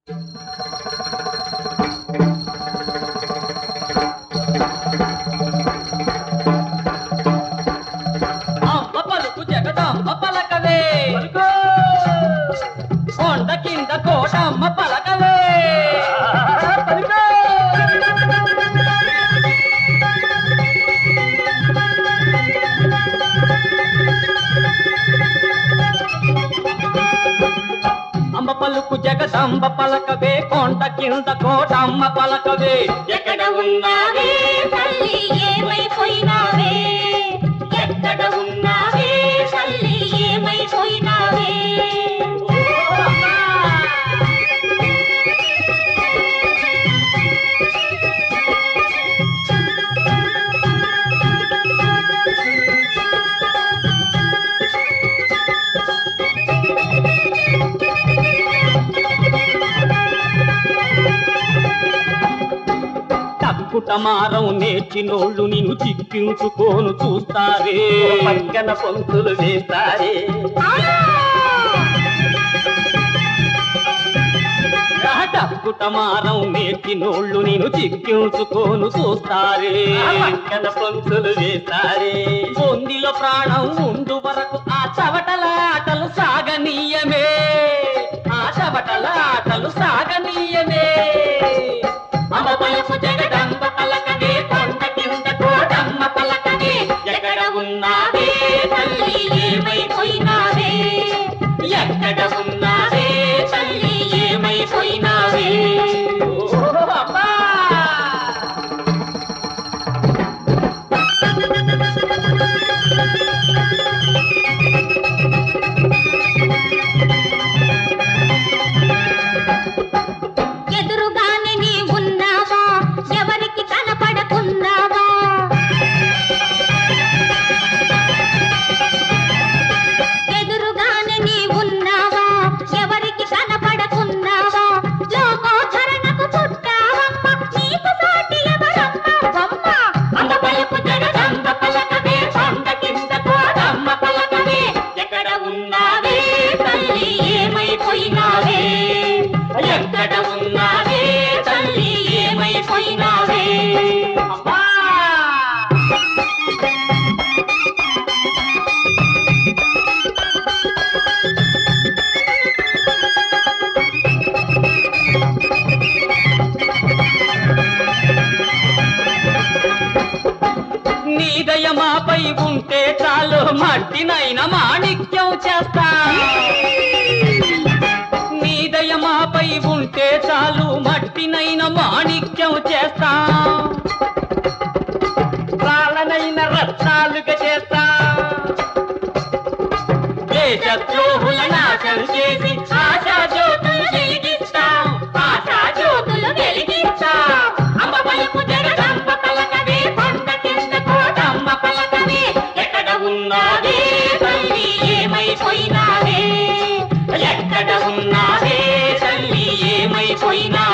అమ్మ పలుకు జగదమ్మ పలకవే కొండ కింద కోటమ్మ పలకవే అమ్మ పలుకు జగదంబ పలకవే కొండ కింద కోటమ్మ పలకవే ఎక్కడ ఉన్నావే తల్లి ఏమైపోయినావే ఎక్కడ ఉన్నావే తల్లి ఏమైపోయినావే తక్కుటమారం నేర్చినోళ్ళు నిన్ను చిక్కించుకోను చూస్తారే పక్కన పొంతులు వేస్తారే టక్కుటమారం నేర్చినోళ్ళు నేను చిక్కించుకోను చూస్తారే పక్కన పొంతులు వేస్తారే పొందిలో ప్రాణం ఉండు వరకు ఆ చవటల ఆటలు సాగనీయమే ఆ చవటల ఆటలు సాగనీయమే అమ్మ పలుకు జగడంబ పలకనే కొండ కింద కోటమ్మ పలకనే ఎక్కడ ఉన్నావే తల్లి ఏమైపోయినావే ఎక్కడ ఉన్నావే తల్లి ఏమైపోయినావే ఓ అబ్బా ఎదురుగానే నీ ఉన్నావా ఎవరికి కనపడకున్నావా ఎదురుగానే నీ ఉన్నావా ఎవరికి కనపడకున్నావా లోకోధరణకు పుట్టావమ్మ నీకు సాటి ఎవరమ్మ బొమ్మ అమ్మ పలుకు జగదంబ పలకనే కొండ కింద కోటమ్మ పలకనే ఎక్కడ ఉన్నావే తల్లి ఏమైపోయినావే ఎక్కడ ఉన్నావే తల్లి ఏమైపోయినావే అబ్బా నీ దయమాపై ఉంటే చాలు మట్టినైన మాణిక్యం చేస్తా నీ దయమాపై ఉంటే చాలు మట్టినైన మాణిక్యం చేస్తా రాళ్ళనైన రత్నాలుగా చేస్తా దేశద్రోహుల నాశనం చేసి ఆశా జ్యోతులు వెలిగిస్తాం ఆశా జ్యోతులు వెలిగిస్తాం అమ్మ పలుకు జగదంబ పలకవే కొండ కింద కోటమ్మ పలకవే ఎక్కడ ఉన్నావే తల్లి ఏమైపోయినావే ఎక్కడ ఉన్నావే తల్లి ఏమైపోయినా